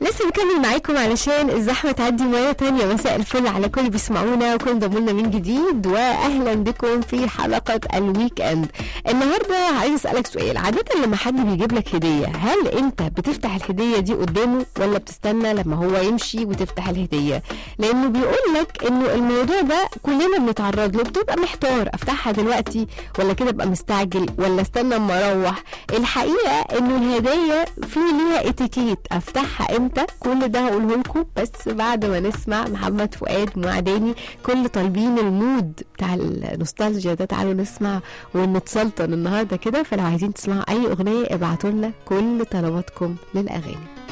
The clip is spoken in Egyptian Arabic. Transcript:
لسه بكمل معاكم علشان الزحمة تعدي مرة تانية مساء الفل على كل بيسمعونا وكل ضمونا من جديد وأهلا بكم في حلقة الويك اند النهاردة عايز أسألك سؤال عادة لما حد بيجيب لك هدية هل أنت بتفتح الهدية دي قدامه ولا بتستنى لما هو يمشي وتفتح الهدية لأنه بيقول لك إنه الموضوع ده كلنا بنتعرض له بتبقى محتار أفتحها دلوقتي ولا كده أبقى مستعجل ولا استنى اما أروح الحقيقة إنه الهدية في ليها اتيكيت أفتحها إمتى كل ده هقوله لكم بس بعد ما نسمع محمد فؤاد معداني كل طالبين المود بتاع النوستالجيا ده تعالوا نسمع ونتسلطن النهارده كده فلو عايزين تسمعوا اي اغنيه ابعتوا لنا كل طلباتكم للاغاني